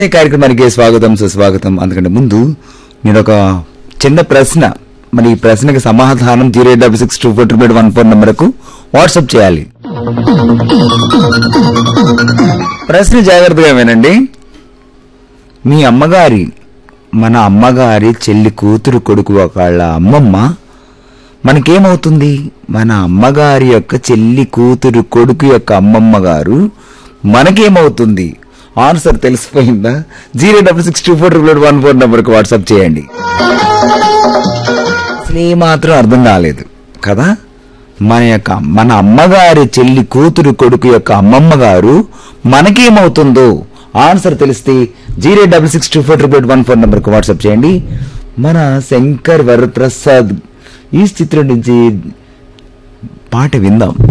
ఈ కార్యక్రమానికి స్వాగతం సుస్వాగతం అందుకంటే ముందు నేను ఒక చిన్న ప్రశ్న మరి ఈ ప్రశ్నకి సమాధానం zero eight double six two four triple one four నెంబర్కు వాట్సాప్ చేయాలి ప్రశ్న జాగ్రత్తగా వినండి మీ అమ్మగారి మన అమ్మగారి చెల్లి కూతురు కొడుకు ఒకళ్ళ అమ్మమ్మ మనకేమవుతుంది మన అమ్మగారి యొక్క చెల్లి కూతురు కొడుకు యొక్క అమ్మమ్మ గారు మనకేమవుతుంది ఆన్సర్ తెలిసిపోయిందా zero double six two four triple one four నెంబర్కి వాట్సాప్ చేయండి అసలు ఏ మాత్రం అర్థం కాలేదు కదా మన యొక్క మన అమ్మగారి చెల్లి కూతురు కొడుకు యొక్క అమ్మమ్మ గారు మనకేమవుతుందో ఆన్సర్ తెలిస్తే zero double six two four triple one four నెంబర్కి వాట్సాప్ చేయండి మన శంకర్ వరప్రసాద్ ఈ చిత్రం నుంచి పాట విందాం